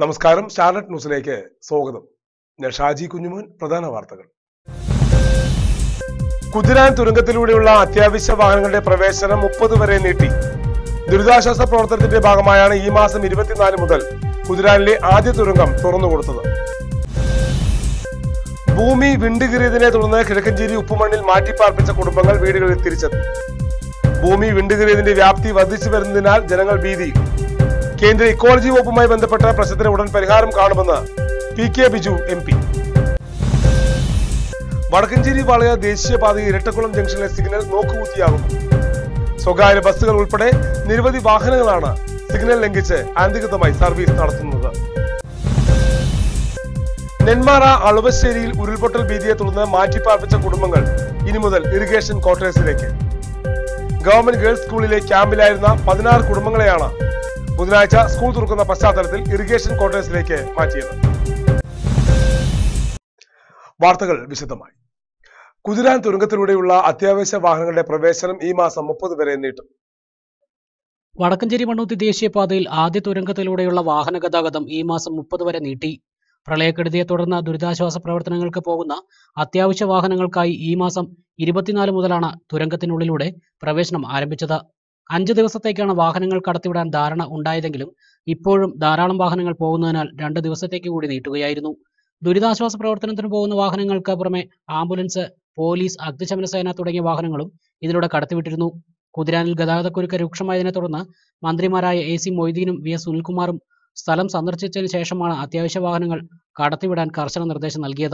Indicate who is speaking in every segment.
Speaker 1: നമസ്കാരം സ്റ്റാർലറ്റ് ന്യൂസിലേക്ക് സ്വാഗതം ഞാൻ ഷാജി കുഞ്ഞുമോൻ പ്രധാന വാർത്തകൾ കുതിരാൻ തുരങ്കത്തിലൂടെയുള്ള അത്യാവശ്യ വാഹനങ്ങളുടെ പ്രവേശനം മുപ്പത് വരെ നീട്ടി ദുരിതാശ്വാസ പ്രവർത്തനത്തിന്റെ ഭാഗമായാണ് ഈ മാസം ഇരുപത്തിനാല് മുതൽ കുതിരാനിലെ ആദ്യ തുരങ്കം തുറന്നുകൊടുത്തത് ഭൂമി വിണ്ടുകീറിയതിനെ തുടർന്ന് കിഴക്കഞ്ചേരി ഉപ്പുമണ്ണിൽ മാറ്റിപ്പാർപ്പിച്ച കുടുംബങ്ങൾ വീടുകളിൽ തിരിച്ചെത്തി ഭൂമി വിണ്ടുകീറിയതിന്റെ വ്യാപ്തി വർദ്ധിച്ചു വരുന്നതിനാൽ ജനങ്ങൾ ഭീതിയിൽ കേന്ദ്ര ഇക്കോളജി വകുപ്പുമായി ബന്ധപ്പെട്ട പ്രശ്നത്തിന് ഉടൻ പരിഹാരം കാണുമെന്ന് P K Biju M P Vadakkencherry വാളയ ദേശീയപാതയിൽ ഇരട്ടക്കുളം ജംഗ്ഷനിലെ സിഗ്നൽ നോക്കുകുത്തിയാകുന്നു സ്വകാര്യ ബസ്സുകൾ ഉൾപ്പെടെ നിരവധി വാഹനങ്ങളാണ് സിഗ്നൽ ലംഘിച്ച് അനധികൃതമായി സർവീസ് നടത്തുന്നത് നെന്മാറ അളുവശ്ശേരിയിൽ ഉരുൾപൊട്ടൽ ഭീതിയെ തുടർന്ന് മാറ്റിപ്പാർപ്പിച്ച കുടുംബങ്ങൾ ഇനി മുതൽ ഇറിഗേഷൻ ക്വാർട്ടേഴ്സിലേക്ക് ഗവൺമെന്റ് ഗേൾസ് സ്കൂളിലെ ക്യാമ്പിലായിരുന്ന പതിനാറ് കുടുംബങ്ങളെയാണ് ബുധനാഴ്ച സ്കൂൾ തുറക്കുന്ന പശ്ചാത്തലത്തിൽ ഇറിഗേഷൻ ക്വാർട്ടേഴ്സിലേക്ക് മാറ്റിയത് വാർത്തകൾ വിശദമായി കുതിരാൻ തുരങ്കത്തിലൂടെയുള്ള അത്യാവശ്യ വാഹനങ്ങളുടെ പ്രവേശനം ഈ മാസം മുപ്പത് വരെ നീട്ടും
Speaker 2: വടക്കഞ്ചേരി മണ്ണൂത്തി ദേശീയപാതയിൽ ആദ്യ തുരങ്കത്തിലൂടെയുള്ള വാഹന ഗതാഗതം ഈ മാസം മുപ്പത് വരെ നീട്ടി പ്രളയക്കെടുതിയെ തുടർന്ന് ദുരിതാശ്വാസ പ്രവർത്തനങ്ങൾക്ക് പോകുന്ന അത്യാവശ്യ വാഹനങ്ങൾക്കായി ഈ മാസം ഇരുപത്തിനാല് മുതലാണ് തുരങ്കത്തിനുള്ളിലൂടെ പ്രവേശനം ആരംഭിച്ചത് അഞ്ച് ദിവസത്തേക്കാണ് വാഹനങ്ങൾ കടത്തിവിടാൻ ധാരണ ഉണ്ടായതെങ്കിലും ഇപ്പോഴും ധാരാളം വാഹനങ്ങൾ പോകുന്നതിനാൽ രണ്ട് ദിവസത്തേക്ക് കൂടി നീട്ടുകയായിരുന്നു ദുരിതാശ്വാസ പ്രവർത്തനത്തിന് പോകുന്ന വാഹനങ്ങൾക്ക് പുറമെ ആംബുലൻസ് പോലീസ് അഗ്നിശമന സേന തുടങ്ങിയ വാഹനങ്ങളും ഇതിലൂടെ കടത്തിവിട്ടിരുന്നു കുതിരാനിൽ ഗതാഗതക്കുരുക്ക് രൂക്ഷമായതിനെ തുടർന്ന് മന്ത്രിമാരായ എ സി മൊയ്തീനും വി എസ് സുനിൽകുമാറും സ്ഥലം സന്ദർശിച്ചതിന് ശേഷമാണ് അത്യാവശ്യ വാഹനങ്ങൾ കടത്തിവിടാൻ കർശന നിർദ്ദേശം നൽകിയത്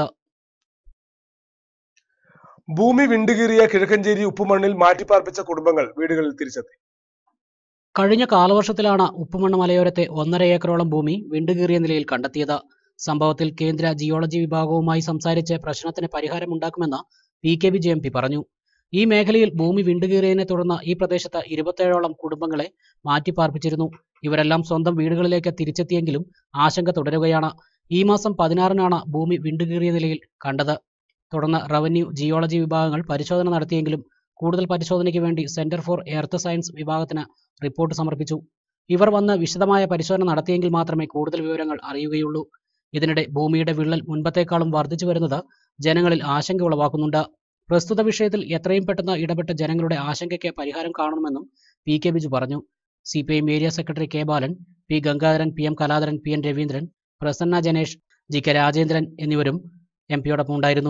Speaker 1: ഭൂമി വിണ്ടുകീറിയ കിഴക്കഞ്ചേരി ഉപ്പുമണ്ണിൽ മാറ്റിപ്പാർപ്പിച്ച കുടുംബങ്ങൾ വീടുകളിൽ തിരിച്ചെത്തി
Speaker 2: കഴിഞ്ഞ കാലവർഷത്തിലാണ് ഉപ്പുമണ്ണ് മലയോരത്തെ ഒന്നര ഏക്കറോളം ഭൂമി വിണ്ടുകീറിയ നിലയിൽ കണ്ടെത്തിയത് സംഭവത്തിൽ കേന്ദ്ര ജിയോളജി വിഭാഗവുമായി സംസാരിച്ച് പ്രശ്നത്തിന് പരിഹാരമുണ്ടാക്കുമെന്ന് P K Biju M P പറഞ്ഞു ഈ മേഖലയിൽ ഭൂമി വിണ്ടുകീറിയതിനെ തുടർന്ന് ഈ പ്രദേശത്ത് ഇരുപത്തേഴോളം കുടുംബങ്ങളെ മാറ്റിപ്പാർപ്പിച്ചിരുന്നു ഇവരെല്ലാം സ്വന്തം വീടുകളിലേക്ക് തിരിച്ചെത്തിയെങ്കിലും ആശങ്ക തുടരുകയാണ് ഈ മാസം പതിനാറിനാണ് ഭൂമി വിണ്ടുകീറിയ നിലയിൽ കണ്ടത് തുടർന്ന് റവന്യൂ ജിയോളജി വിഭാഗങ്ങൾ പരിശോധന നടത്തിയെങ്കിലും കൂടുതൽ പരിശോധനയ്ക്ക് വേണ്ടി സെന്റർ ഫോർ എർത്ത് സയൻസ് വിഭാഗത്തിന് റിപ്പോർട്ട് സമർപ്പിച്ചു ഇവർ വന്ന് വിശദമായ പരിശോധന നടത്തിയെങ്കിൽ മാത്രമേ കൂടുതൽ വിവരങ്ങൾ അറിയുകയുള്ളൂ ഇതിനിടെ ഭൂമിയുടെ വിള്ളൽ മുൻപത്തേക്കാളും വർദ്ധിച്ചു വരുന്നത് ജനങ്ങളിൽ ആശങ്ക ഉളവാക്കുന്നുണ്ട് പ്രസ്തുത വിഷയത്തിൽ എത്രയും പെട്ടെന്ന് ഇടപെട്ട ജനങ്ങളുടെ ആശങ്കയ്ക്ക് പരിഹാരം കാണണമെന്നും പി കെ ബിജു പറഞ്ഞു C P I area secretary K Balan P Gangadharan P M Kaladharan P N Raveendran Prasanna Janesh G K Rajendran എന്നിവരും എം പിയോടൊപ്പം ഉണ്ടായിരുന്നു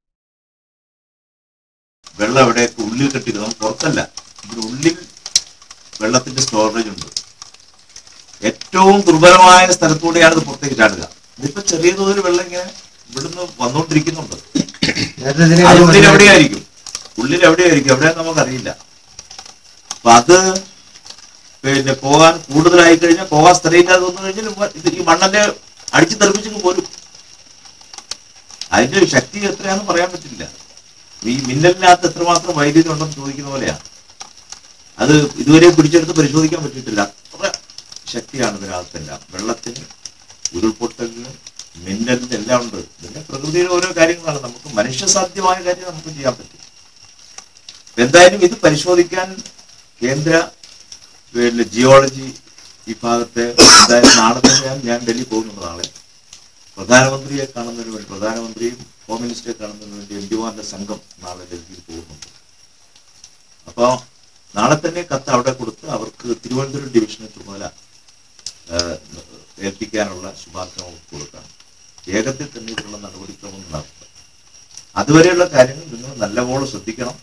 Speaker 3: വെള്ളം എവിടെയൊക്കെ ഉള്ളിൽ കെട്ടിക്കണം പുറത്തല്ല ഇതിന് ഉള്ളിൽ വെള്ളത്തിന്റെ സ്റ്റോറേജ് ഉണ്ട് ഏറ്റവും ദുർബലമായ സ്ഥലത്തൂടെയാണ് ഇത് പുറത്തേക്ക് ചാടുക ഇതിപ്പോ ചെറിയ തോതിൽ വെള്ളം ഇങ്ങനെ ഇവിടുന്ന് വന്നുകൊണ്ടിരിക്കുന്നുണ്ട് അത് ഉള്ളിൽ എവിടെയായിരിക്കും ഉള്ളിൽ എവിടെയായിരിക്കും എവിടെയാന്ന് നമുക്കറിയില്ല അപ്പൊ അത് പിന്നെ പോകാൻ കൂടുതലായി കഴിഞ്ഞാൽ പോകാൻ സ്ഥലമില്ലാതെ വന്നു കഴിഞ്ഞാൽ ഉവ്വ് ഇത് ഈ മണ്ണന്റെ അടിച്ചു തെറിപ്പിച്ചു പോരും അതിന്റെ ശക്തി എത്രയാണെന്ന് പറയാൻ പറ്റില്ല ഈ മിന്നലിനകത്ത് എത്രമാത്രം വൈദ്യുതി ഉണ്ടെന്ന് ചോദിക്കുന്ന പോലെയാണ് അത് ഇതുവരെ പിടിച്ചെടുത്ത് പരിശോധിക്കാൻ പറ്റിയിട്ടില്ല അത്ര ശക്തിയാണ് ഇതിനകത്തെല്ലാം വെള്ളത്തിന് ഉരുൾപൊട്ടലിന് മിന്നലിന് എല്ലാം ഉണ്ട് ഇതിന്റെ പ്രകൃതിയിലെ ഓരോ കാര്യങ്ങളാണ് നമുക്ക് മനുഷ്യസാധ്യമായ കാര്യം നമുക്ക് ചെയ്യാൻ പറ്റും എന്തായാലും ഇത് പരിശോധിക്കാൻ കേന്ദ്ര പിന്നെ ജിയോളജി വിഭാഗത്തെ എന്തായാലും നാളെ തന്നെ ഞാൻ ഞാൻ ഡൽഹി പോകുന്നുണ്ട് നാളെ പ്രധാനമന്ത്രിയെ കാണുന്നതിന് വേണ്ടി പ്രധാനമന്ത്രിയും ഹോം മിനിസ്റ്ററെ കാണുന്നതിന് വേണ്ടി എം പിമാരുടെ സംഘം നാളെ ഡൽഹിയിൽ പോകുന്നുണ്ട് അപ്പോൾ നാളെ തന്നെ കത്ത് അവിടെ കൊടുത്ത് അവർക്ക് തിരുവനന്തപുരം ഡിവിഷന് ചുമതല ആ, ഏൽപ്പിക്കാനുള്ള ശുപാർശ നമുക്ക് കൊടുക്കാം വേഗത്തിൽ തന്നെ ഇതിനുള്ള നടപടിക്രമം നടത്തുക അതുവരെയുള്ള കാര്യങ്ങൾ നിങ്ങൾ നല്ലപോലെ ശ്രദ്ധിക്കണം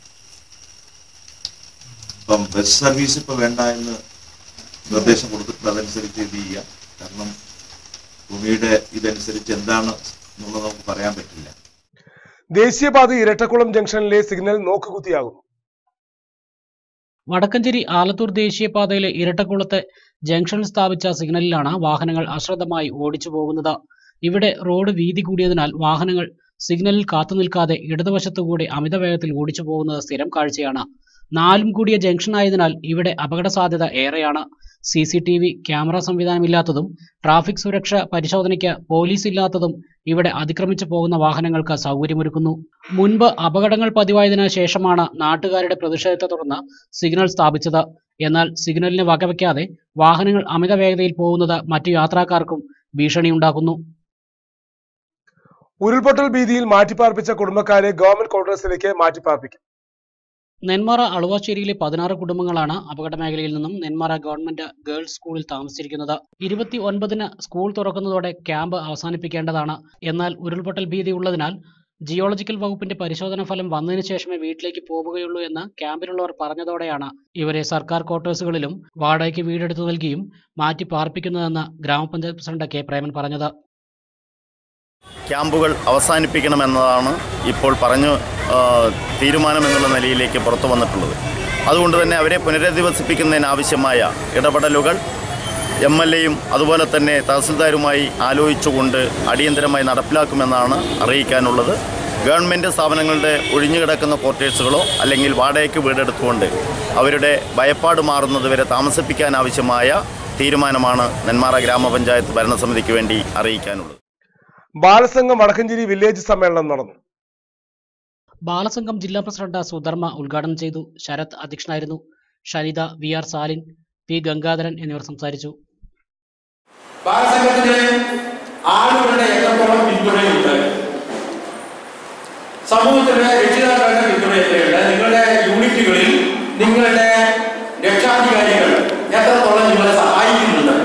Speaker 3: ഇപ്പം ബസ് സർവീസ് ഇപ്പൊ വേണ്ട എന്ന് നിർദ്ദേശം കൊടുത്തിട്ടുണ്ട് അതനുസരിച്ച് ഇത് ചെയ്യാം കാരണം ഭൂമിയുടെ ഇതനുസരിച്ച് എന്താണ് എന്നുള്ളത് നമുക്ക് പറയാൻ പറ്റില്ല
Speaker 1: ദേശീയപാത ഇരട്ടക്കുളം ജംഗ്ഷനിലെ സിഗ്നൽ നോക്കുകുത്തിയാകുന്നു
Speaker 2: വടക്കഞ്ചേരി ആലത്തൂർ ദേശീയപാതയിലെ ഇരട്ടക്കുളത്തെ ജംഗ്ഷനിൽ സ്ഥാപിച്ച സിഗ്നലിലാണ് വാഹനങ്ങൾ അശ്രദ്ധമായി ഓടിച്ചു പോകുന്നത് ഇവിടെ റോഡ് വീതി കൂടിയതിനാൽ വാഹനങ്ങൾ സിഗ്നലിൽ കാത്തു നിൽക്കാതെ ഇടതുവശത്തുകൂടി അമിത വേഗത്തിൽ ഓടിച്ചു പോകുന്നത് സ്ഥിരം കാഴ്ചയാണ് നാലും കൂടിയ ജംഗ്ഷൻ ആയതിനാൽ ഇവിടെ അപകട സാധ്യത ഏറെയാണ് C C T V camera സംവിധാനമില്ലാത്തതും ട്രാഫിക് സുരക്ഷ പരിശോധനയ്ക്ക് പോലീസ് ഇല്ലാത്തതും ഇവിടെ അതിക്രമിച്ചു പോകുന്ന വാഹനങ്ങൾക്ക് സൗകര്യമൊരുക്കുന്നു മുൻപ് അപകടങ്ങൾ പതിവായതിനു ശേഷമാണ് നാട്ടുകാരുടെ പ്രതിഷേധത്തെ തുടർന്ന് സിഗ്നൽ സ്ഥാപിച്ചത് എന്നാൽ സിഗ്നലിന് വകവയ്ക്കാതെ വാഹനങ്ങൾ അമിത വേഗതയിൽ പോകുന്നത് മറ്റു യാത്രക്കാർക്കും ഭീഷണിയുണ്ടാക്കുന്നു
Speaker 1: ഉരുൾപൊട്ടൽ ഭീതിയിൽ മാറ്റിപ്പാർപ്പിച്ച കുടുംബക്കാരെ ഗവൺമെന്റ് ക്വാർട്ടേഴ്സിലേക്ക് മാറ്റിപ്പാർപ്പിക്കും
Speaker 2: നെന്മാറ അളുവാശ്ശേരിയിലെ പതിനാറ് കുടുംബങ്ങളാണ് അപകട മേഖലയിൽ നിന്നും നെന്മാറ ഗവൺമെന്റ് ഗേൾസ് സ്കൂളിൽ താമസിച്ചിരിക്കുന്നത് ഇരുപത്തി ഒൻപതിന് സ്കൂൾ തുറക്കുന്നതോടെ ക്യാമ്പ് അവസാനിപ്പിക്കേണ്ടതാണ് എന്നാൽ ഉരുൾപൊട്ടൽ ഭീതി ഉള്ളതിനാൽ ജിയോളജിക്കൽ വകുപ്പിന്റെ പരിശോധനാ ഫലം വന്നതിന് ശേഷമേ വീട്ടിലേക്ക് പോവുകയുള്ളൂ എന്ന് ക്യാമ്പിലുള്ളവർ പറഞ്ഞതോടെയാണ് ഇവരെ സർക്കാർ ക്വാർട്ടേഴ്സുകളിലും വാടകയ്ക്ക് വീടെടുത്തു നൽകിയും മാറ്റി പാർപ്പിക്കുന്നതെന്ന് ഗ്രാമപഞ്ചായത്ത് പ്രസിഡന്റ് കെ പ്രേമൻ പറഞ്ഞത്
Speaker 4: ക്യാമ്പുകൾ അവസാനിപ്പിക്കണമെന്നതാണ് ഇപ്പോൾ പറഞ്ഞു ആ, തീരുമാനമെന്നുള്ള നിലയിലേക്ക് പുറത്തു വന്നിട്ടുള്ളത് അതുകൊണ്ട് തന്നെ അവരെ പുനരധിവസിപ്പിക്കുന്നതിനാവശ്യമായ ഇടപെടലുകൾ എം എൽ എയും അതുപോലെ തന്നെ തഹസിൽദാരുമായി ആലോചിച്ചുകൊണ്ട് അടിയന്തരമായി നടപ്പിലാക്കുമെന്നാണ് അറിയിക്കാനുള്ളത് ഗവൺമെൻറ് സ്ഥാപനങ്ങളുടെ ഒഴിഞ്ഞുകിടക്കുന്ന ക്വാർട്ടേഴ്സുകളോ അല്ലെങ്കിൽ വാടകയ്ക്ക് വീടെടുത്തുകൊണ്ട് അവരുടെ ഭയപ്പാട് മാറുന്നതുവരെ താമസിപ്പിക്കാനാവശ്യമായ തീരുമാനമാണ് നെന്മാറ ഗ്രാമപഞ്ചായത്ത് ഭരണസമിതിക്ക് വേണ്ടി അറിയിക്കാനുള്ളത്
Speaker 1: ബാലസംഘം വടക്കഞ്ചേരി വില്ലേജ് സമ്മേളനം നടന്നു
Speaker 2: ബാലസംഘം ജില്ലാ പ്രസിഡന്റ് സുധർമ്മ ഉദ്ഘാടനം ചെയ്തു ശരത് അധ്യക്ഷനായിരുന്നു Shanitha V R Salin P Gangadharan എന്നിവർ സംസാരിച്ചു
Speaker 5: ബാലസംഘത്തിന് ആളുകളുടെ എത്രത്തോളം പിന്തുണയുണ്ട് സമൂഹത്തിലെ രക്ഷിതാക്കളുടെ പിന്തുണ എത്രയുണ്ട് നിങ്ങളുടെ യൂണിറ്റുകളിൽ നിങ്ങളുടെ രക്ഷാധികാരികൾ എത്രത്തോളം നിങ്ങളെ സഹായിക്കുന്നുണ്ട്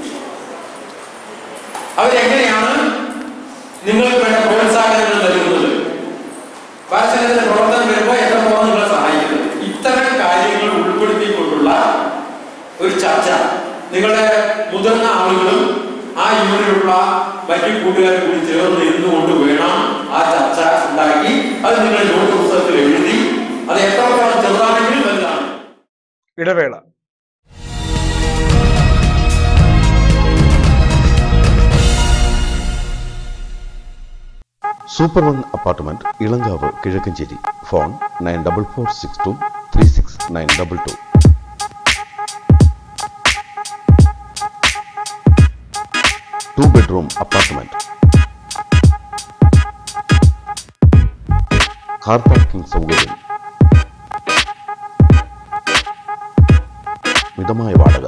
Speaker 5: അവരെങ്ങനെയാണ് നിങ്ങൾക്ക് വേണ്ട പ്രോത്സാഹനങ്ങൾ നൽകുന്നത് ബാലസംഘത്തിന്റെ പ്രവർത്തനം വരുമ്പോൾ എത്രത്തോളം നിങ്ങളെ സഹായിക്കുന്നത് ഇത്തരം കാര്യങ്ങൾ ഉൾപ്പെടുത്തിക്കൊണ്ടുള്ള ഒരു ചർച്ച നിങ്ങളുടെ മുതിർന്ന ആളുകളും ആ യൂണിറ്റിലുള്ള മറ്റു കൂട്ടുകാരും കൂടി ചേർന്ന് ഇരുന്നുകൊണ്ട് വേണം ആ ചർച്ച ഉണ്ടാക്കി അത് നിങ്ങൾ നോട്ട് പുസ്തകത്തിൽ എഴുതി അത് എത്രത്തോളം ചെറുതാണെങ്കിലും വലുതാണ്
Speaker 1: ഇടവേള
Speaker 6: super one apartment Ilankavu Kizhakkanchery phone nine double four six two three six nine double two two bedroom apartment car parking സൗകര്യം മിതമായ വാടക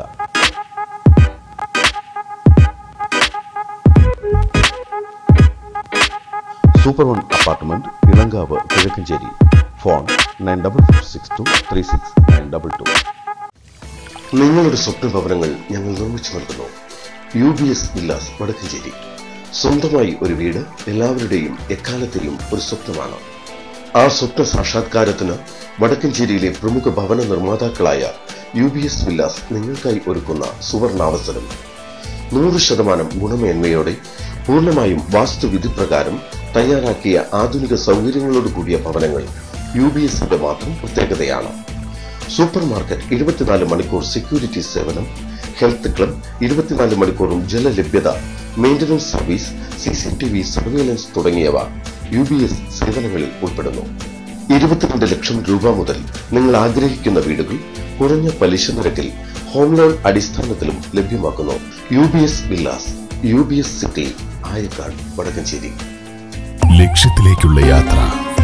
Speaker 6: super one apartment Ilankavu Kizhakkanchery phone nine double four six two three six nine double two നിങ്ങളുടെ സ്വപ്ന ഭവനങ്ങൾ ഞങ്ങൾ നിർമ്മിച്ചു നൽകുന്നു U B S villas Vadakkanchery സ്വന്തമായി ഒരു വീട് എല്ലാവരുടെയും എക്കാലത്തെയും ഒരു സ്വപ്നമാണ് ആ സ്വപ്ന സാക്ഷാത്കാരത്തിന് വടക്കഞ്ചേരിയിലെ പ്രമുഖ ഭവന നിർമ്മാതാക്കളായ യു ബി എസ് വില്ലാസ് നിങ്ങൾക്കായി ഒരുക്കുന്ന സുവർണാവസരം നൂറ് ശതമാനം ഗുണമേന്മയോടെ പൂർണ്ണമായും വാസ്തുവിധി പ്രകാരം തയ്യാറാക്കിയ ആധുനിക സൗകര്യങ്ങളോട് കൂടിയ ഭവനങ്ങൾ യു ബി എസിന്റെ മാത്രം പ്രത്യേകതയാണ് സൂപ്പർ മാർക്കറ്റ് ഇരുപത്തിനാല് മണിക്കൂർ സെക്യൂരിറ്റി സേവനം ഹെൽത്ത് ക്ലബ് ഇരുപത്തിനാല് മണിക്കൂറും ജലലഭ്യത maintenance service C C T V surveillance തുടങ്ങിയവ യു ബി എസ് സേവനങ്ങളിൽ ഉൾപ്പെടുന്നു ഇരുപത്തിരണ്ട് ലക്ഷം രൂപ മുതൽ നിങ്ങൾ ആഗ്രഹിക്കുന്ന വീടുകൾ കുറഞ്ഞ പലിശ നിരക്കിൽ ഹോം ലോൺ അടിസ്ഥാനത്തിലും ലഭ്യമാക്കുന്നു U B S villas U B S city Ayakkad Vadakkanchery
Speaker 7: ലക്ഷ്യത്തിലേക്കുള്ള യാത്ര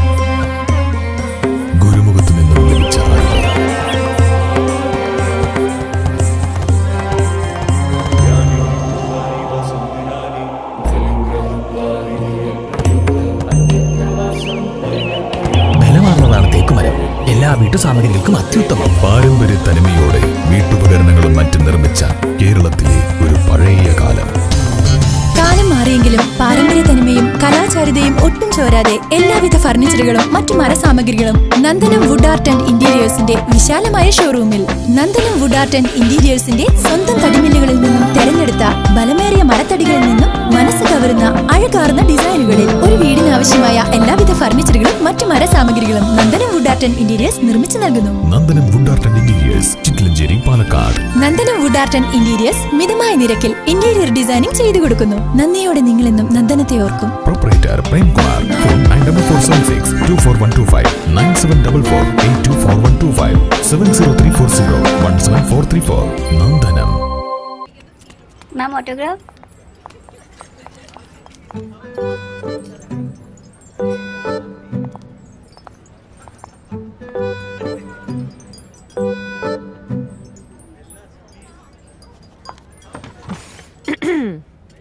Speaker 7: ഗുരുമുഖത്തു നിന്നും ലഭിച്ച അറിവ്
Speaker 8: ബലമാർന്നതാണ് തേക്കുമരം എല്ലാ വീട്ടുസാമഗ്രികൾക്കും അത്യുത്തമം
Speaker 7: പാരമ്പര്യ തനിമയോടെ വീട്ടുപകരണങ്ങളും മറ്റും നിർമ്മിച്ച കേരളത്തിലെ ഒരു പഴയ കാലം
Speaker 9: കാലം മാറിയെങ്കിലും പാരമ്പര്യ തനിമയും കലാചാരിതയും ഒട്ടും ചോരാതെ എല്ലാവിധ ഫർണിച്ചറുകളും മറ്റു മരസാമഗ്രികളും നന്ദനം വുഡ് ആർട്ട് ആൻഡ് ഇന്റീരിയേഴ്സിന്റെ വിശാലമായ ഷോറൂമിൽ നന്ദനം വുഡ് ആർട്ട് ആൻഡ് ഇന്റീരിയേഴ്സിന്റെ സ്വന്തം തടിമില്ലുകളിൽ നിന്നും തെരഞ്ഞെടുത്ത ബലമേറിയ മരത്തടികളിൽ നിന്നും മനസ്സ് കവരുന്ന അഴകാർന്ന ഡിസൈനുകളിൽ ഒരു വീടിനാവശ്യമായ എല്ലാവിധ ഫർണിച്ചറുകളും മറ്റു മരസാമഗ്രികളും Nandanam wood art and interiors നിർമ്മിച്ചു നൽകുന്നു
Speaker 7: Nandanam wood art and interiors Chittilanchery Palakkad
Speaker 9: Nandanam wood art and interiors മിതമായ നിരക്കിൽ ഇന്റീരിയർ ഡിസൈനിംഗ് ചെയ്തു കൊടുക്കുന്നു നന്ദിയോടെ നിങ്ങളെന്നും നന്ദനത്തെ ഓർക്കും
Speaker 7: proprietor Premkumar phone nine double four seven six two four one two five nine seven double four eight two four one two five seven zero three four zero one seven four three four Nandanam
Speaker 10: Ma'am, autograph?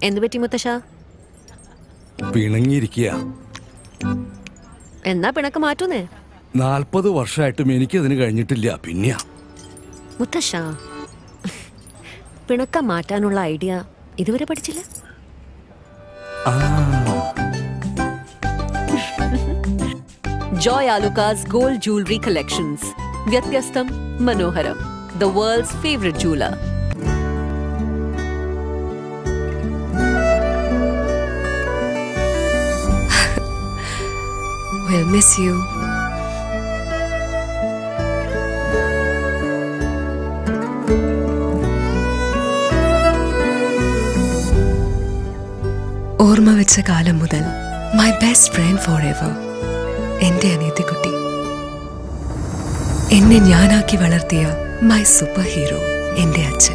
Speaker 11: എന്ത് പറ്റി മുത്തശ്ശ
Speaker 12: പിണങ്ങിയിരിക്കുക
Speaker 11: എന്നാ പിണക്ക് മാറ്റൂന്നേ
Speaker 12: നാൽപ്പത് വർഷമായിട്ടും എനിക്കതിന് കഴിഞ്ഞിട്ടില്ല പിന്നെയാ
Speaker 11: മുത്തശ്ശ പിണക്കം മാറ്റാനുള്ള ഐഡിയ ഇതുവരെ പഠിച്ചില്ല Joy Alukkas gold jewellery collections വ്യത്യസ്തം മനോഹരം the world's favourite jeweller
Speaker 13: We'll miss you. ഓർമ്മ വെച്ച കാലം മുതൽ my best friend forever എന്റെ അനിയത്തിക്കുട്ടി എന്നെ ഞാനാക്കി വളർത്തിയ മൈ സൂപ്പർ ഹീറോ എന്റെ അച്ഛൻ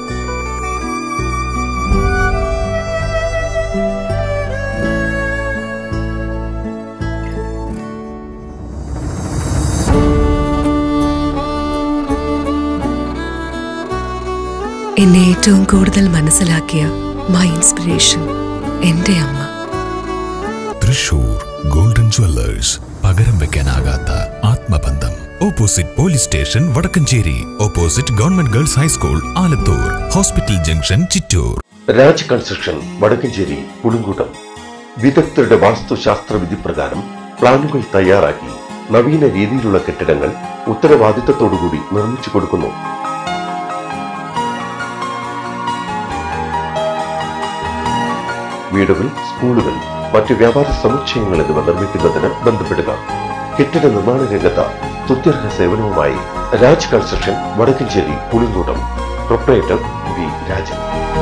Speaker 13: എന്നെ ഏറ്റവും കൂടുതൽ മനസ്സിലാക്കിയ മൈ ഇൻസ്പിറേഷൻ എന്റെ അമ്മ
Speaker 7: തൃശൂർ ഗോൾഡൻ ജ്വല്ലേഴ്സ് പകരം വെക്കാനാകാത്ത ആത്മബന്ധം opposite police station Vadakkanchery opposite government girls high school Alathur hospital junction Chittur
Speaker 6: Raj construction Vadakkanchery Pulinkoottam വിദഗ്ധരുടെ വാസ്തുശാസ്ത്ര വിധി പ്രകാരം പ്ലാനുകൾ തയ്യാറാക്കി നവീന രീതിയിലുള്ള കെട്ടിടങ്ങൾ ഉത്തരവാദിത്തത്തോടുകൂടി നിർമ്മിച്ചു കൊടുക്കുന്നു വീടുകൾ സ്കൂളുകൾ മറ്റു വ്യാപാര സമുച്ചയങ്ങൾ എന്നിവ നിർമ്മിക്കുന്നതിന് ബന്ധപ്പെടുക കെട്ടിട നിർമ്മാണ രംഗത്ത് തുത്യർഹ സേവനവുമായി Raj construction Vadakkanchery Pulinkoottam proprietor V Rajan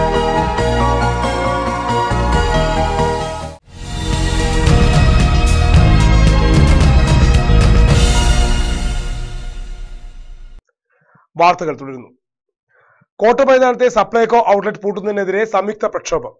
Speaker 1: വാർത്തകൾ തുടരുന്നു കോട്ടമൈതാനത്തെ സപ്ലൈകോ ഔട്ട്ലെറ്റ് പൂട്ടുന്നതിനെതിരെ സംയുക്ത പ്രക്ഷോഭം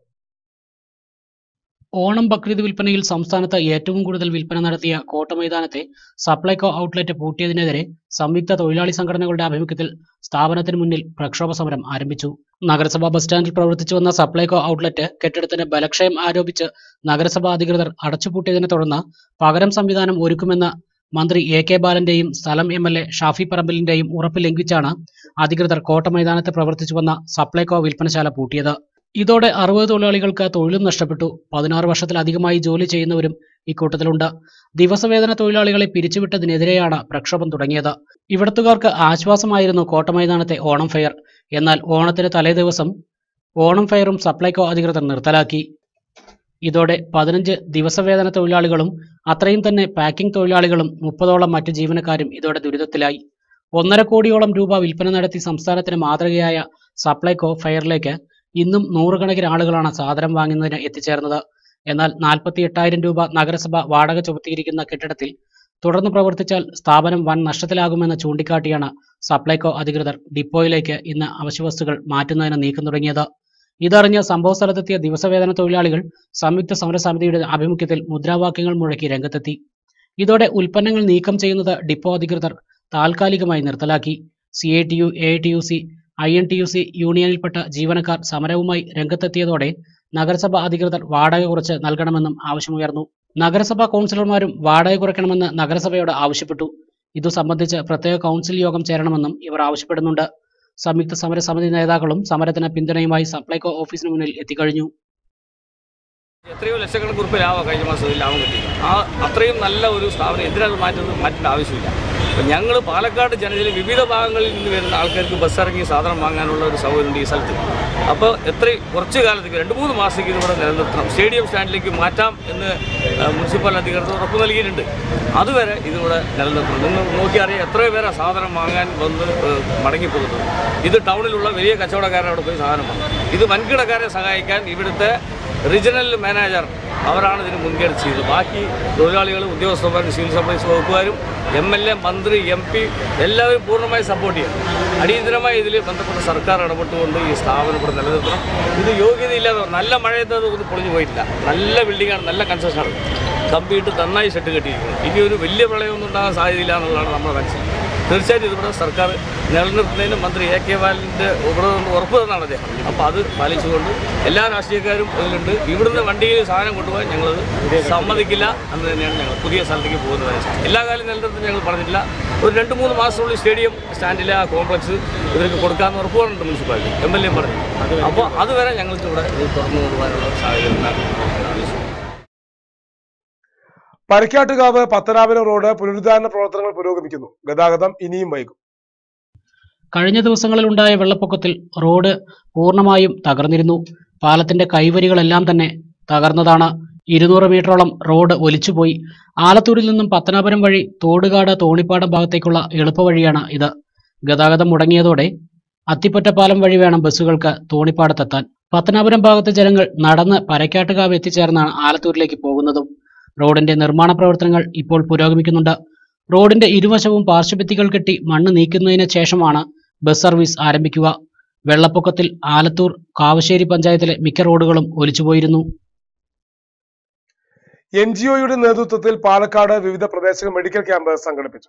Speaker 2: ഓണം ബക്രീദ് വിൽപ്പനയിൽ സംസ്ഥാനത്ത് ഏറ്റവും കൂടുതൽ വിൽപ്പന നടത്തിയ കോട്ടമൈതാനത്തെ സപ്ലൈകോ ഔട്ട്ലെറ്റ് പൂട്ടിയതിനെതിരെ സംയുക്ത തൊഴിലാളി സംഘടനകളുടെ ആഭിമുഖ്യത്തിൽ സ്ഥാപനത്തിന് മുന്നിൽ പ്രക്ഷോഭ സമരം ആരംഭിച്ചു നഗരസഭാ ബസ് സ്റ്റാൻഡിൽ പ്രവർത്തിച്ചു വന്ന സപ്ലൈകോ ഔട്ട്ലെറ്റ് കെട്ടിടത്തിന് ബലക്ഷയം ആരോപിച്ച് നഗരസഭാ അധികൃതർ അടച്ചുപൂട്ടിയതിനെ തുടർന്ന് പകരം സംവിധാനം ഒരുക്കുമെന്ന മന്ത്രി എ കെ ബാലന്റെയും സ്ഥലം എം എൽ എ ഷാഫി പറമ്പലിന്റെയും ഉറപ്പ് ലംഘിച്ചാണ് അധികൃതർ കോട്ടമൈതാനത്ത് പ്രവർത്തിച്ചു വന്ന സപ്ലൈകോ വിൽപ്പനശാല പൂട്ടിയത് ഇതോടെ അറുപത് തൊഴിലാളികൾക്ക് തൊഴിലും നഷ്ടപ്പെട്ടു പതിനാറ് വർഷത്തിലധികമായി ജോലി ചെയ്യുന്നവരും ഇക്കൂട്ടത്തിലുണ്ട് ദിവസവേതന തൊഴിലാളികളെ പിരിച്ചുവിട്ടതിനെതിരെയാണ് പ്രക്ഷോഭം തുടങ്ങിയത് ഇവിടത്തുകാർക്ക് ആശ്വാസമായിരുന്നു കോട്ടമൈതാനത്തെ ഓണം ഫെയർ എന്നാൽ ഓണത്തിന് തലേദിവസം ഓണം ഫെയറും സപ്ലൈകോ അധികൃതർ നിർത്തലാക്കി ഇതോടെ പതിനഞ്ച് ദിവസവേതന തൊഴിലാളികളും അത്രയും തന്നെ പാക്കിംഗ് തൊഴിലാളികളും മുപ്പതോളം മറ്റ് ജീവനക്കാരും ഇതോടെ ദുരിതത്തിലായി ഒന്നര കോടിയോളം രൂപ വിൽപ്പന നടത്തി സംസ്ഥാനത്തിന് മാതൃകയായ സപ്ലൈകോ ഫെയറിലേക്ക് ഇന്നും നൂറുകണക്കിന് ആളുകളാണ് സാധനം വാങ്ങുന്നതിന് എത്തിച്ചേർന്നത് എന്നാൽ നാൽപ്പത്തി എട്ടായിരം രൂപ നഗരസഭ വാടക ചുമത്തിയിരിക്കുന്ന കെട്ടിടത്തിൽ തുടർന്ന് പ്രവർത്തിച്ചാൽ സ്ഥാപനം വൻ നഷ്ടത്തിലാകുമെന്ന് ചൂണ്ടിക്കാട്ടിയാണ് സപ്ലൈകോ അധികൃതർ ഡിപ്പോയിലേക്ക് ഇന്ന് അവശ്യവസ്തുക്കൾ മാറ്റുന്നതിന് നീക്കം തുടങ്ങിയത് ഇതറിഞ്ഞ് സംഭവസ്ഥലത്തെത്തിയ ദിവസവേതന തൊഴിലാളികൾ സംയുക്ത സമരസമിതിയുടെ ആഭിമുഖ്യത്തിൽ മുദ്രാവാക്യങ്ങൾ മുഴക്കി രംഗത്തെത്തി ഇതോടെ ഉൽപ്പന്നങ്ങൾ നീക്കം ചെയ്യുന്നത് ഡിപ്പോ അധികൃതർ താൽക്കാലികമായി നിർത്തലാക്കി C I T U A T U C I N T U C യൂണിയനിൽപ്പെട്ട ജീവനക്കാർ സമരവുമായി രംഗത്തെത്തിയതോടെ നഗരസഭ അധികൃതർ വാടക കുറച്ച് നൽകണമെന്നും ആവശ്യമുയർന്നു നഗരസഭാ കൗൺസിലർമാരും വാടക കുറയ്ക്കണമെന്ന് നഗരസഭയോട് ആവശ്യപ്പെട്ടു ഇതു സംബന്ധിച്ച് പ്രത്യേക കൗൺസിൽ യോഗം ചേരണമെന്നും ഇവർ ആവശ്യപ്പെടുന്നുണ്ട് സംയുക്ത സമരസമിതി നേതാക്കളും സമരത്തിന് പിന്തുണയുമായി സപ്ലൈകോ ഓഫീസിന് മുന്നിൽ എത്തിക്കഴിഞ്ഞു
Speaker 14: എത്രയോ ലക്ഷക്കണക്കിന് ഉറുപ്പ് ലാഭം കഴിഞ്ഞ മാസം ലാഭം കിട്ടി ആ അത്രയും നല്ല ഒരു സ്ഥാപനം എന്തിനത് മാറ്റുന്നത് മാറ്റേണ്ട ആവശ്യമില്ല അപ്പം ഞങ്ങൾ പാലക്കാട് ജനതയിലെ വിവിധ ഭാഗങ്ങളിൽ നിന്ന് വരുന്ന ആൾക്കാർക്ക് ബസ് ഇറങ്ങി സാധനം വാങ്ങാനുള്ള ഒരു സൗകര്യമുണ്ട് ഈ സ്ഥലത്ത് അപ്പോൾ എത്രയും കുറച്ച് കാലത്തേക്ക് രണ്ട് മൂന്ന് മാസത്തേക്ക് ഇതിവിടെ നിലനിർത്തണം സ്റ്റേഡിയം സ്റ്റാൻഡിലേക്ക് മാറ്റാം എന്ന് ആ, മുനിസിപ്പൽ അധികൃതർ ഉറപ്പ് നൽകിയിട്ടുണ്ട് അതുവരെ ഇതിവിടെ നിലനിർത്തണം നിങ്ങൾ നോക്കിയറിയാം എത്രയോ പേരാ സാധനം വാങ്ങാൻ വന്ന് ഏ, മടങ്ങിപ്പോകുന്നത് ഇത് ടൗണിലുള്ള വലിയ കച്ചവടക്കാരെ അവിടെ പോയി സാധനം വാങ്ങും ഇത് വൻകിടക്കാരെ സഹായിക്കാൻ ഇവിടുത്തെ റീജിയണൽ മാനേജർ അവരാണ് ഇതിന് മുൻകൈ ചെയ്തത് ബാക്കി തൊഴിലാളികൾ ഉദ്യോഗസ്ഥന്മാരും സിവിൽ സപ്ലൈസ് വകുപ്പുകാരും എം എൽ എ മന്ത്രി എം പി എല്ലാവരും പൂർണ്ണമായി സപ്പോർട്ട് ചെയ്യും അടിയന്തരമായി ഇതിൽ ബന്ധപ്പെട്ട സർക്കാർ ഇടപെട്ടുകൊണ്ട് ഈ സ്ഥാപനം ഇവിടെ നിലനിർത്തണം ഇത് യോഗ്യതയില്ലാതെ നല്ല മഴയത്ത് അത് ഒന്നും പൊളിഞ്ഞു പോയിട്ടില്ല നല്ല ബിൽഡിങ്ങാണ് നല്ല കൺസ്ട്രക്ഷനാണ് കമ്പിയിട്ട് നന്നായി ഷെഡ് കെട്ടിയിരിക്കുന്നത് ഇനി ഒരു വലിയ പ്രളയമൊന്നും ഉണ്ടാകാൻ സാധ്യതയില്ല എന്നുള്ളതാണ് നമ്മുടെ മനസ്സിലാക്കുന്നത് തീർച്ചയായിട്ടും ഇതിവിടെ സർക്കാർ നിലനിർത്തുന്നതിന് മന്ത്രി എ കെ ബാലൻ്റെ ഇവിടെ നിന്ന് ഉറപ്പ് തന്നാണ് അദ്ദേഹം അപ്പോൾ അത് പാലിച്ചുകൊണ്ട് എല്ലാ രാഷ്ട്രീയക്കാരും ഇതിലുണ്ട് ഇവിടുന്ന് വണ്ടിയിൽ സാധനം കൊണ്ടുപോകാൻ ഞങ്ങളത് സമ്മതിക്കില്ല എന്ന് തന്നെയാണ് ഞങ്ങൾ പുതിയ സ്ഥലത്തേക്ക് പോകുന്നത് എല്ലാ കാലം നിലനിർത്തും ഞങ്ങൾ പറഞ്ഞിട്ടില്ല ഒരു രണ്ട് മൂന്ന് മാസത്തിനുള്ളിൽ സ്റ്റേഡിയം സ്റ്റാൻഡിലെ ആ കോംപ്ലക്സ് ഇവർക്ക് കൊടുക്കാമെന്ന് ഉറപ്പ് പറഞ്ഞിട്ടുണ്ട് മുനിസിപ്പാലിറ്റി എം എൽ എ പറഞ്ഞു അപ്പോൾ അതുവരെ ഞങ്ങൾക്ക് ഇവിടെ ഇത് തുറന്നു കൊണ്ടുപോകാനുള്ള സാഹചര്യം ഉണ്ടാകും
Speaker 1: പരക്കാട്ടുകാവ് പത്തനാപുരം റോഡ് പുനരുദ്ധാരണ പ്രവർത്തനങ്ങൾ പുരോഗമിക്കുന്നു ഗതാഗതം ഇനിയും വൈകും
Speaker 2: കഴിഞ്ഞ ദിവസങ്ങളിലുണ്ടായ വെള്ളപ്പൊക്കത്തിൽ റോഡ് പൂർണ്ണമായും തകർന്നിരുന്നു പാലത്തിന്റെ കൈവരികളെല്ലാം തന്നെ തകർന്നതാണ് ഇരുന്നൂറ് മീറ്ററോളം റോഡ് ഒലിച്ചുപോയി ആലത്തൂരിൽ നിന്നും പത്തനാപുരം വഴി തോടുകാട് തോണിപ്പാടം ഭാഗത്തേക്കുള്ള എളുപ്പവഴിയാണ് ഇത് ഗതാഗതം മുടങ്ങിയതോടെ അത്തിപ്പറ്റപ്പാലം വഴി വേണം ബസ്സുകൾക്ക് തോണിപ്പാടത്തെത്താൻ പത്തനാപുരം ഭാഗത്തെ ജനങ്ങൾ നടന്ന് പരക്കാട്ടുകാവ് എത്തിച്ചേർന്നാണ് ആലത്തൂരിലേക്ക് പോകുന്നതും റോഡിന്റെ നിർമ്മാണ പ്രവർത്തനങ്ങൾ ഇപ്പോൾ പുരോഗമിക്കുന്നുണ്ട് റോഡിന്റെ ഇരുവശവും പാർശ്വഭിത്തികൾ കെട്ടി മണ്ണ് നീക്കുന്നതിന് ശേഷമാണ് ബസ് സർവീസ് ആരംഭിക്കുക വെള്ളപ്പൊക്കത്തിൽ ആലത്തൂർ കാവശ്ശേരി പഞ്ചായത്തിലെ മിക്ക റോഡുകളും ഒലിച്ചുപോയിരുന്നു
Speaker 1: എൻ ജി ഒയുടെ നേതൃത്വത്തിൽ പാലക്കാട് വിവിധ പ്രദേശങ്ങൾ മെഡിക്കൽ ക്യാമ്പ് സംഘടിപ്പിച്ചു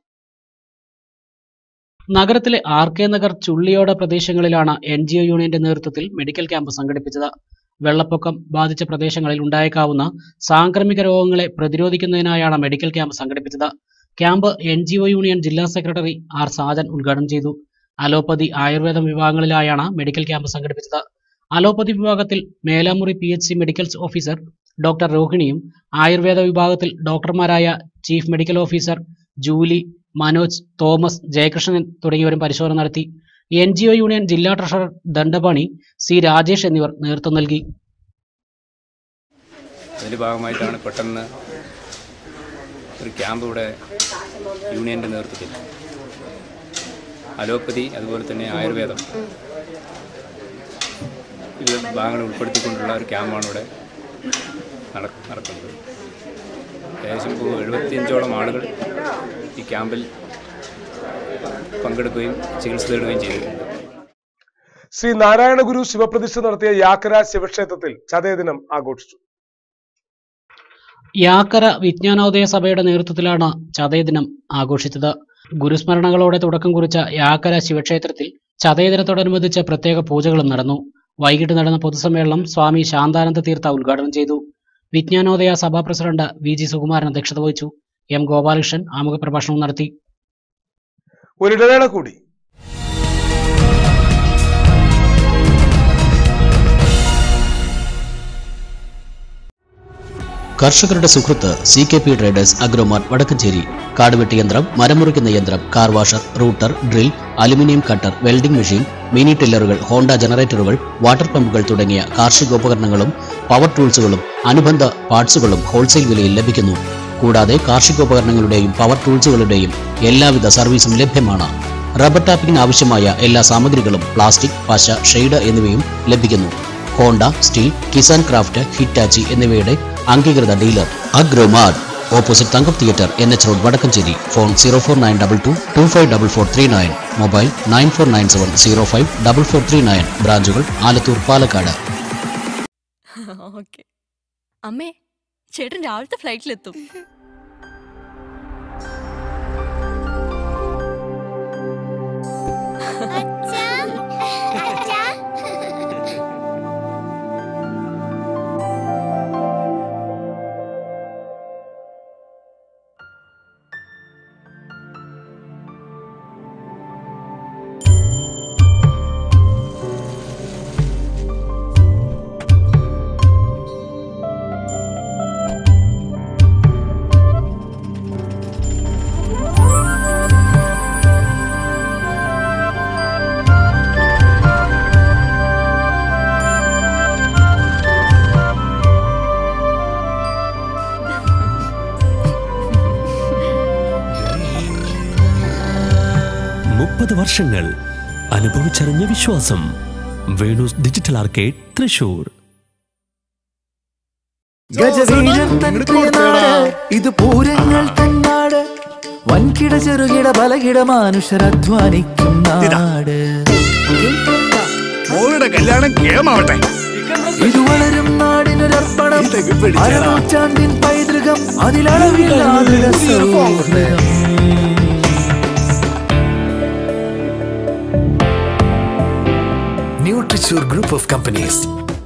Speaker 2: നഗരത്തിലെ ആർ കെ നഗർ ചുള്ളിയോട് പ്രദേശങ്ങളിലാണ് എൻ ജി ഒ യൂണിയന്റെ നേതൃത്വത്തിൽ മെഡിക്കൽ ക്യാമ്പ് സംഘടിപ്പിച്ചത് വെള്ളപ്പൊക്കം ബാധിച്ച പ്രദേശങ്ങളിൽ ഉണ്ടായേക്കാവുന്ന സാംക്രമിക രോഗങ്ങളെ പ്രതിരോധിക്കുന്നതിനായാണ് മെഡിക്കൽ ക്യാമ്പ് സംഘടിപ്പിച്ചത് camp N G O union ജില്ലാ സെക്രട്ടറി ആർ സാജൻ ഉദ്ഘാടനം ചെയ്തു അലോപ്പതി ആയുർവേദം വിഭാഗങ്ങളിലായാണ് മെഡിക്കൽ ക്യാമ്പ് സംഘടിപ്പിച്ചത് അലോപ്പതി വിഭാഗത്തിൽ Melamuri P H C medical officer doctor രോഹിണിയും ആയുർവേദ വിഭാഗത്തിൽ ഡോക്ടർമാരായ chief medical officer Julie Manoj Thomas Jayakrishnan തുടങ്ങിയവരും പരിശോധന നടത്തി എൻ ജി ഒ യൂണിയൻ ജില്ലാ ട്രഷറർ ദണ്ഡപാണി സി രാജേഷ് എന്നിവർ നേതൃത്വം നൽകി
Speaker 15: അതിൻ്റെ ഭാഗമായിട്ടാണ് പെട്ടെന്ന് ഒരു ക്യാമ്പ് ഇവിടെ യൂണിയൻ്റെ നേതൃത്വത്തിൽ അലോപ്പതി അതുപോലെ തന്നെ ആയുർവേദം വിവിധ ഭാഗങ്ങൾ ഉൾപ്പെടുത്തിക്കൊണ്ടുള്ള ഒരു ക്യാമ്പാണ് ഇവിടെ നട നടക്കുന്നത് ഏകദേശം ഇപ്പോൾ എഴുപത്തിയഞ്ചോളം ആളുകൾ ഈ ക്യാമ്പിൽ പങ്കെടുക്കുകയും ചികിത്സ തേടുകയും ചെയ്തിട്ടുണ്ട്
Speaker 1: ശ്രീ നാരായണ ഗുരു ശിവപ്രതിഷ്ഠ നടത്തിയ യാക്കര ശിവക്ഷേത്രത്തിൽ ചതയദിനം ആഘോഷിച്ചു
Speaker 2: യാക്കര വിജ്ഞാനോദയ സഭയുടെ നേതൃത്വത്തിലാണ് ചതയദിനം ആഘോഷിച്ചത് ഗുരുസ്മരണകളോടെ തുടക്കം കുറിച്ച യാക്കര ശിവക്ഷേത്രത്തിൽ ചതയദിനത്തോടനുബന്ധിച്ച് പ്രത്യേക പൂജകളും നടന്നു വൈകിട്ട് നടന്ന പൊതുസമ്മേളനം സ്വാമി ശാന്താനന്ദ തീർത്ഥ ഉദ്ഘാടനം ചെയ്തു വിജ്ഞാനോദയ സഭാ പ്രസിഡന്റ് വി ജി സുകുമാരൻ അധ്യക്ഷത വഹിച്ചു എം ഗോപാലകൃഷ്ണൻ ആമുഖ പ്രഭാഷണം നടത്തി
Speaker 1: ഒരിടവേള കൂടി
Speaker 2: കർഷകരുടെ സുഹൃത്ത് C K P traders Agromart Vadakkanchery കാടുവെട്ടി യന്ത്രം മരം മുറിക്കുന്ന യന്ത്രം car washer router drill aluminium cutter welding machine mini ടില്ലറുകൾ ഹോണ്ട ജനറേറ്ററുകൾ വാട്ടർ പമ്പുകൾ തുടങ്ങിയ കാർഷികോപകരണങ്ങളും പവർ ടൂൾസുകളും അനുബന്ധ പാർട്സുകളും ഹോൾസെയിൽ വിലയിൽ ലഭിക്കുന്നു കൂടാതെ കാർഷികോപകരണങ്ങളുടെയും പവർ ടൂൾസുകളുടെയും എല്ലാവിധ സർവീസും ലഭ്യമാണ് റബ്ബർ ടാപ്പിംഗിന് ആവശ്യമായ എല്ലാ സാമഗ്രികളും പ്ലാസ്റ്റിക് പശ ഷെയ്ഡ് എന്നിവയും ലഭിക്കുന്നു Honda Stihl Kisan Kraft Hitachi എന്നിവയുടെ അംഗീകൃത dealer Agromart opposite Thankam theatre N H road Vadakkanchery phone zero four nine double two two five double four three nine mobile nine four nine seven zero five double four three nine ബ്രാഞ്ചുകൾ Alathur Palakkad
Speaker 16: okay അമ്മേ ചേട്ടൻ രാവിലത്തെ ഫ്ലൈറ്റിലെത്തും
Speaker 17: മുപ്പത് വർഷങ്ങൾ അനുഭവിച്ചറിഞ്ഞ വിശ്വാസം Venus digital arcade Thrissur
Speaker 18: ഗജവീരൻ തൻ പ്രിയനാട് ഇത് പൂരങ്ങൾ തന്നാട് വൻകിട ചെറുകിട ബലകിട മനുഷ്യരധ്വാനിക്കും നാട്
Speaker 19: മോളുടെ കല്യാണം കേമാവട്ടെ
Speaker 18: ഇത് വളരും നാടിനൊരർപ്പണം അരനൂറ്റാണ്ടിൻ പൈതൃകം അതിലളവില്ലാതെ സൗഹൃദം
Speaker 8: തൃശൂർ ഗ്രൂപ്പ് ഓഫ് കമ്പനീസ്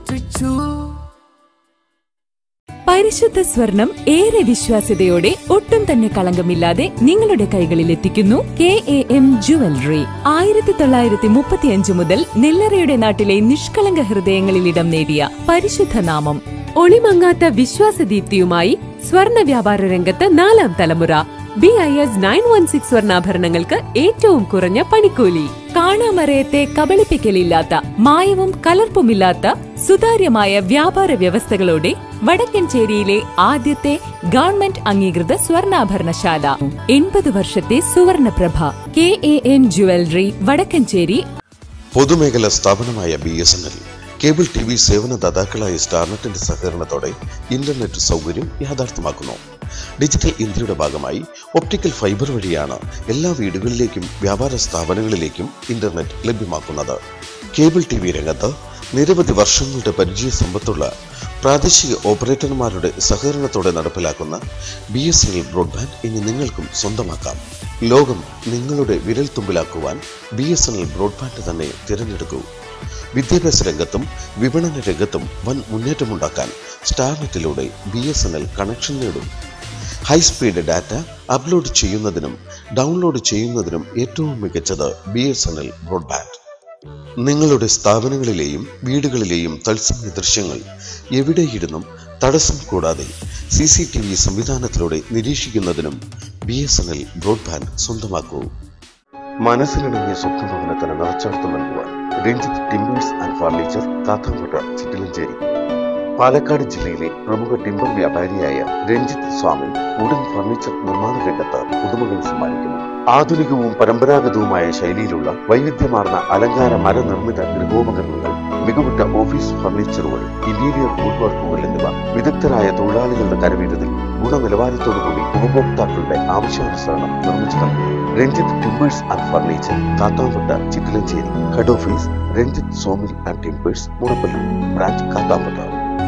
Speaker 19: പരിശുദ്ധ സ്വർണം ഏറെ വിശ്വാസ്യതയോടെ ഒട്ടും തന്നെ കളങ്കമില്ലാതെ നിങ്ങളുടെ കൈകളിൽ എത്തിക്കുന്നു കെ എ എം ജുവലറി ആയിരത്തി തൊള്ളായിരത്തി മുപ്പത്തിയഞ്ച് മുതൽ നെല്ലറയുടെ നാട്ടിലെ നിഷ്കളങ്ക ഹൃദയങ്ങളിൽ ഇടം നേടിയ പരിശുദ്ധ നാമം ഒളിമങ്ങാത്ത വിശ്വാസദീപ്തിയുമായി സ്വർണ്ണ വ്യാപാര രംഗത്ത് നാലാം തലമുറ B I S nine one six സ്വർണ്ണാഭരണങ്ങൾക്ക് ഏറ്റവും കുറഞ്ഞ പണിക്കൂലി കാണാമറയത്തെ കബളിപ്പിക്കലില്ലാത്ത മായവും കലർപ്പുമില്ലാത്ത സുതാര്യമായ വ്യാപാര വ്യവസ്ഥകളോടെ വടക്കൻചേരിയിലെ ആദ്യത്തെ ഗവൺമെന്റ് അംഗീകൃത സ്വർണ്ണാഭരണശാല എൺപത് വർഷത്തെ സുവർണപ്രഭ K A N jewellery Vadakkanchery
Speaker 6: പൊതുമേഖലാ സ്ഥാപനമായ B S N L cable T V സേവനദാതാക്കളായ സ്റ്റാർനെറ്റിന്റെ സഹകരണത്തോടെ ഇന്റർനെറ്റ് സൗകര്യം യാഥാർത്ഥ്യമാക്കുന്നു ഡിജിറ്റൽ ഇന്ത്യയുടെ ഭാഗമായി ഒപ്റ്റിക്കൽ ഫൈബർ വഴിയാണ് എല്ലാ വീടുകളിലേക്കും വ്യാപാര സ്ഥാപനങ്ങളിലേക്കും ഇന്റർനെറ്റ് ലഭ്യമാക്കുന്നത് കേബിൾ ടി വി രംഗത്ത് നിരവധി വർഷങ്ങളുടെ പരിചയ സമ്പത്തുള്ള പ്രാദേശിക ഓപ്പറേറ്റർമാരുടെ സഹകരണത്തോടെ നടപ്പിലാക്കുന്ന B S N L broadband ഇനി നിങ്ങൾക്കും സ്വന്തമാക്കാം ലോകം നിങ്ങളുടെ വിരൽത്തുമ്പിലാക്കുവാൻ B S N L broadband തന്നെ തിരഞ്ഞെടുക്കൂ വിദ്യാഭ്യാസ രംഗത്തും വിപണന രംഗത്തും വൻ മുന്നേറ്റമുണ്ടാക്കാൻ സ്റ്റാർനെറ്റിലൂടെ B S N L connection നേടും ഹൈസ്പീഡ് ഡാറ്റ അപ്ലോഡ് ചെയ്യുന്നതിനും ഡൗൺലോഡ് ചെയ്യുന്നതിനും ഏറ്റവും മികച്ചത് B S N L broadband നിങ്ങളുടെ സ്ഥാപനങ്ങളിലെയും വീടുകളിലെയും തത്സമയ ദൃശ്യങ്ങൾ എവിടെയിരുന്നും തടസ്സം കൂടാതെ സി സി ടി വി സംവിധാനത്തിലൂടെ നിരീക്ഷിക്കുന്നതിനും B S N L broadband സ്വന്തമാക്കൂ മനസ്സിലിണങ്ങിയ സ്വപ്നഭവനത്തിന് നിറച്ചാർത്ത് നൽകുവാൻ Ranjith timbers and furniture Kathangotta Chittilanchery Palakkad ജില്ലയിലെ പ്രമുഖ ടിമ്പർ വ്യാപാരിയായ രഞ്ജിത്ത് സ്വാമി ഉടൻ ഫർണിച്ചർ നിർമ്മാണ രംഗത്ത് പുതുമകൾ സമ്മാനിക്കുന്നു ആധുനികവും പരമ്പരാഗതവുമായ ശൈലിയിലുള്ള വൈവിധ്യമാർന്ന അലങ്കാര മരനിർമ്മിത ഗൃഹോപകരണങ്ങൾ മികവുറ്റ ഓഫീസ് ഫർണിച്ചറുകൾ ഇന്റീരിയർ വുഡ് വർക്കുകൾ എന്നിവ വിദഗ്ധരായ തൊഴിലാളികളുടെ കരവിരുതിൽ ഗുണനിലവാരത്തോടുകൂടി ഉപഭോക്താക്കളുടെ ആവശ്യാനുസരണം നിർമ്മിച്ചു നൽകുന്നു Ranjith timbers and furniture Kathampatta Chittilanchery head office Ranjith sawmill and timbers Murappallur branch Kathampatta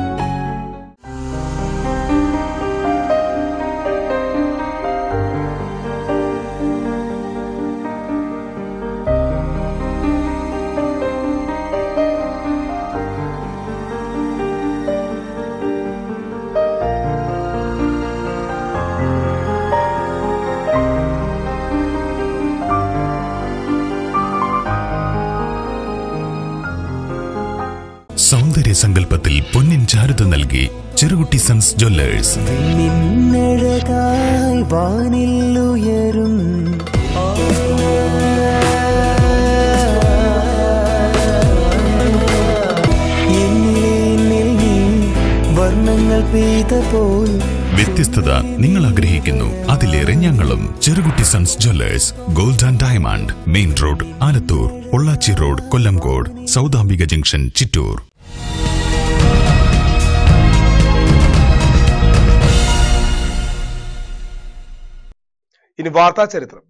Speaker 7: സൗന്ദര്യ സങ്കല്പത്തിൽ പൊന്നിൻ ചാരുത നൽകി ചെറുകുട്ടി സൺസ് ജ്വല്ലേഴ്സ്
Speaker 18: നിന്നഴകായി വാനിൽ ഉയരും എന്നിൽ നീ വർണ്ണങ്ങൾ പെയ്തപ്പോൾ
Speaker 7: വ്യത്യസ്തത നിങ്ങൾ ആഗ്രഹിക്കുന്നു അതിലേറെ ഞങ്ങളും Cherukutty sons jewellers gold and diamond main road Alathur Pollachi road Kollengode Soudambika junction Chittur
Speaker 1: ഇനി വാർത്താ ചരിത്രം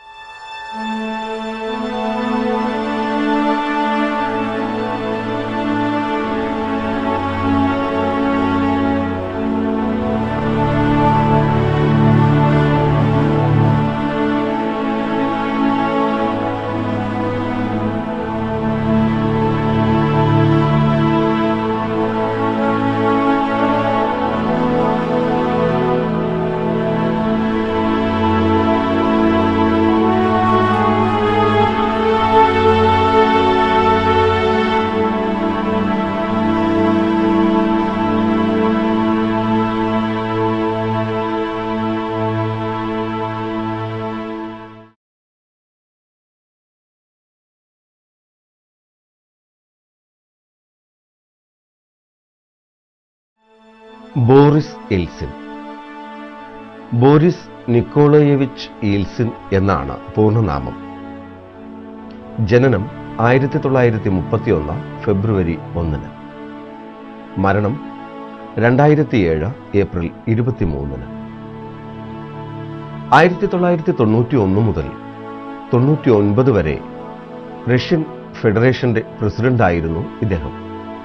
Speaker 6: Boris Yeltsin Boris Nikolayevich Yeltsin എന്നാണ് പൂർണ്ണനാമം ജനനം ആയിരത്തി തൊള്ളായിരത്തി മുപ്പത്തിയൊന്ന് ഫെബ്രുവരി ഒന്നിന് മരണം രണ്ടായിരത്തി ഏഴ് ഏപ്രിൽ ഇരുപത്തിമൂന്നിന് ആയിരത്തി തൊള്ളായിരത്തി തൊണ്ണൂറ്റി ഒന്ന് മുതൽ തൊണ്ണൂറ്റി ഒൻപത് വരെ റഷ്യൻ ഫെഡറേഷന്റെ പ്രസിഡന്റായിരുന്നു ഇദ്ദേഹം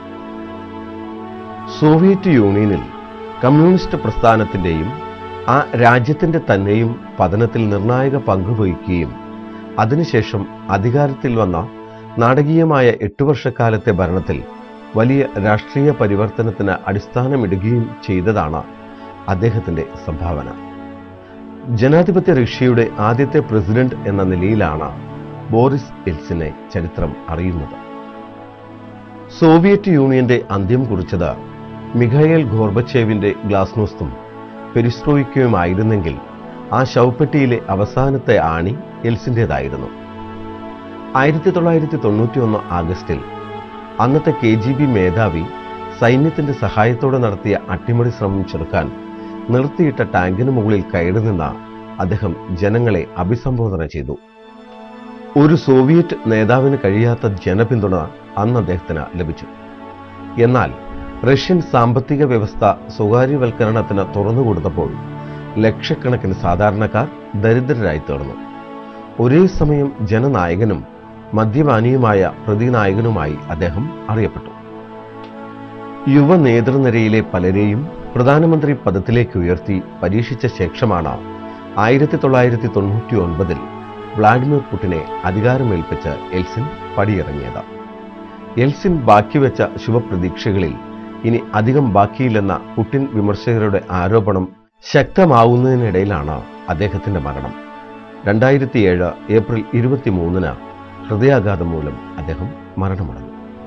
Speaker 6: സോവിയറ്റ് യൂണിയനിൽ കമ്മ്യൂണിസ്റ്റ് പ്രസ്ഥാനത്തിന്റെയും ആ രാജ്യത്തിന്റെ തന്നെയും പതനത്തിൽ നിർണായക പങ്ക് വഹിക്കുകയും അതിനുശേഷം അധികാരത്തിൽ വന്ന നാടകീയമായ എട്ടു വർഷക്കാലത്തെ ഭരണത്തിൽ വലിയ രാഷ്ട്രീയ പരിവർത്തനത്തിന് അടിസ്ഥാനമിടുകയും ചെയ്തതാണ് അദ്ദേഹത്തിന്റെ സംഭാവന ജനാധിപത്യ റഷ്യയുടെ ആദ്യത്തെ പ്രസിഡന്റ് എന്ന നിലയിലാണ് ബോറിസ് എൽസിനെ ചരിത്രം അറിയുന്നത് സോവിയറ്റ് യൂണിയന്റെ അന്ത്യം കുറിച്ചത് മിഖായേൽ ഗോർബച്ചേവിന്റെ ഗ്ലാസ്നോസ്തും പെരിസ്ട്രോയിക്കയുമായിരുന്നെങ്കിൽ ആ ശവപ്പെട്ടിയിലെ അവസാനത്തെ ആണി എൽസിൻ്റെതായിരുന്നു ആയിരത്തി തൊള്ളായിരത്തി തൊണ്ണൂറ്റി ഒന്ന് ആഗസ്റ്റിൽ അന്നത്തെ കെ ജി ബി മേധാവി സൈന്യത്തിന്റെ സഹായത്തോടെ നടത്തിയ അട്ടിമറി ശ്രമം ചെറുക്കാൻ നിർത്തിയിട്ട ടാങ്കിന് മുകളിൽ കയറി നിന്ന അദ്ദേഹം ജനങ്ങളെ അഭിസംബോധന ചെയ്തു ഒരു സോവിയറ്റ് നേതാവിന് കഴിയാത്ത ജനപിന്തുണ അന്ന് അദ്ദേഹത്തിന് ലഭിച്ചു എന്നാൽ റഷ്യൻ സാമ്പത്തിക വ്യവസ്ഥ സ്വകാര്യവൽക്കരണത്തിന് തുറന്നുകൊടുത്തപ്പോൾ ലക്ഷക്കണക്കിന് സാധാരണക്കാർ ദരിദ്രരായി തീർന്നു ഒരേ സമയം ജനനായകനും മദ്യപാനിയുമായ പ്രതിനായകനുമായി അദ്ദേഹം അറിയപ്പെട്ടു യുവ നേതൃനിരയിലെ പലരെയും പ്രധാനമന്ത്രി പദത്തിലേക്ക് ഉയർത്തി പരീക്ഷിച്ച ശേഷമാണ് ആയിരത്തി തൊള്ളായിരത്തി തൊണ്ണൂറ്റി ഒൻപതിൽ വ്ളാഡിമിർ പുടിനെ അധികാരമേൽപ്പിച്ച് എൽസിൻ പടിയിറങ്ങിയത് എൽസിൻ ബാക്കിവെച്ച ശുഭപ്രതീക്ഷകളിൽ ഇനി അധികം ബാക്കിയില്ലെന്ന പുടിൻ വിമർശകരുടെ ആരോപണം ശക്തമാവുന്നതിനിടയിലാണ് അദ്ദേഹത്തിന്റെ മരണം രണ്ടായിരത്തിയേഴ് ഏപ്രിൽ ഇരുപത്തിമൂന്നിന് ഹൃദയാഘാതം മൂലം അദ്ദേഹം മരണമടഞ്ഞു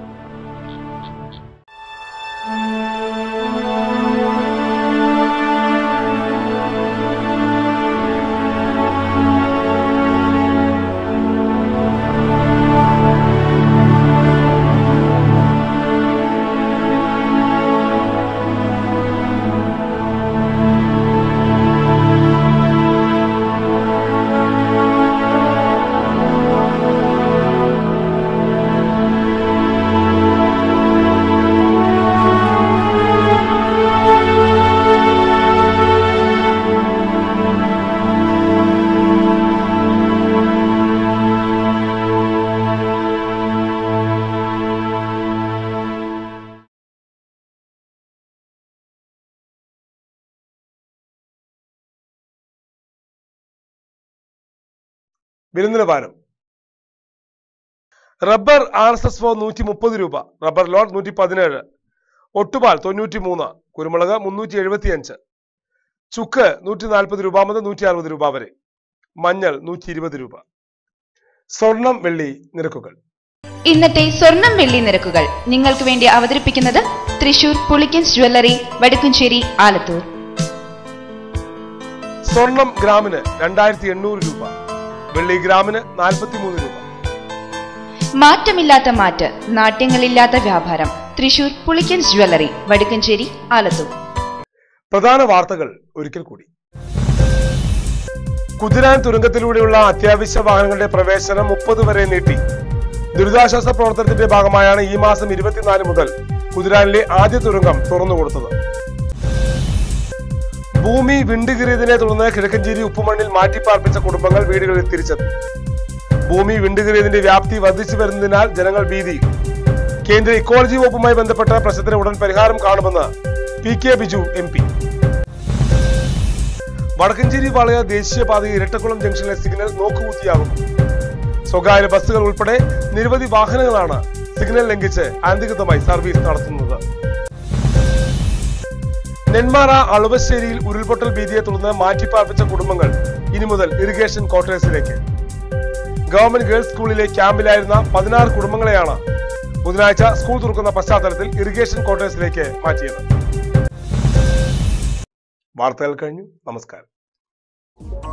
Speaker 1: വിരുന്നിലപാരം rubber R S S four നൂറ്റി മുപ്പത് രൂപ റബ്ബർ ലോട്ട് നൂറ്റി പതിനേഴ് ഒട്ടുപാൽ തൊണ്ണൂറ്റി മൂന്ന് കുരുമുളക് മുന്നൂറ്റി എഴുപത്തി അഞ്ച് ചുക്ക് നൂറ്റി നാൽപ്പത് രൂപ മുതൽ നൂറ്റി അറുപത് രൂപ വരെ മഞ്ഞൾ നൂറ്റി ഇരുപത് രൂപ സ്വർണം വെള്ളി നിരക്കുകൾ
Speaker 20: ഇന്നത്തെ സ്വർണം വെള്ളി നിരക്കുകൾ നിങ്ങൾക്ക് വേണ്ടി അവതരിപ്പിക്കുന്നത് തൃശൂർ പുളിക്കൻസ് ജ്വല്ലറി വടക്കുംചേരി ആലത്തൂർ
Speaker 1: സ്വർണം ഗ്രാമിന് രണ്ടായിരത്തി എണ്ണൂറ് രൂപ വെള്ളി ഗ്രാമിന് നാൽപ്പത്തി മൂന്ന് രൂപ
Speaker 20: മാറ്റമില്ലാത്ത മാറ്റ് നാട്യങ്ങളില്ലാത്ത വ്യാപാരം തൃശൂർ പുളിക്കൻസ് ജ്വല്ലറി വടക്കുംചേരി ആലത്തൂർ
Speaker 1: പ്രധാന വാർത്തകൾ ഒരിക്കൽ കൂടി കുതിരാൻ തുരങ്കത്തിലൂടെയുള്ള അത്യാവശ്യ വാഹനങ്ങളുടെ പ്രവേശനം മുപ്പത് വരെ നീട്ടി ദുരിതാശ്വാസ പ്രവർത്തനത്തിന്റെ ഭാഗമായാണ് ഈ മാസം ഇരുപത്തിനാല് മുതൽ കുതിരാനിലെ ആദ്യ തുരങ്കം തുറന്നുകൊടുത്തത് ഭൂമി വിണ്ടുകീറിയതിനെ തുടർന്ന് കിഴക്കഞ്ചേരി ഉപ്പുമണ്ണിൽ മാറ്റിപ്പാർപ്പിച്ച കുടുംബങ്ങൾ വീടുകളിൽ തിരിച്ചെത്തി ഭൂമി വിണ്ടുകീറിയതിന്റെ വ്യാപ്തി വർദ്ധിച്ചു വരുന്നതിനാൽ ജനങ്ങൾ ഭീതിയിൽ കേന്ദ്ര ഇക്കോളജി വകുപ്പുമായി ബന്ധപ്പെട്ട പ്രശ്നത്തിന് ഉടൻ പരിഹാരം കാണുമെന്ന് P K Biju M P Vadakkanchery വളയ ദേശീയപാതയിൽ ഇരട്ടക്കുളം ജംഗ്ഷനിലെ സിഗ്നൽ നോക്കുകുത്തിയാകുന്നു സ്വകാര്യ ബസ്സുകൾ ഉൾപ്പെടെ നിരവധി വാഹനങ്ങളാണ് സിഗ്നൽ ലംഘിച്ച് അനധികൃതമായി സർവീസ് നടത്തുന്നത് നെന്മാറ അളുവശ്ശേരിയിൽ ഉരുൾപൊട്ടൽ ഭീതിയെ തുടർന്ന് മാറ്റിപ്പാർപ്പിച്ച കുടുംബങ്ങൾ ഇനി മുതൽ ഇറിഗേഷൻ ക്വാർട്ടേഴ്സിലേക്ക് ഗവൺമെന്റ് ഗേൾസ് സ്കൂളിലെ ക്യാമ്പിലായിരുന്ന പതിനാറ് കുടുംബങ്ങളെയാണ് ബുധനാഴ്ച സ്കൂൾ തുറക്കുന്ന പശ്ചാത്തലത്തിൽ ഇറിഗേഷൻ ക്വാർട്ടേഴ്സിലേക്ക് മാറ്റിയത് വാർത്തകൾ കഴിഞ്ഞു നമസ്കാരം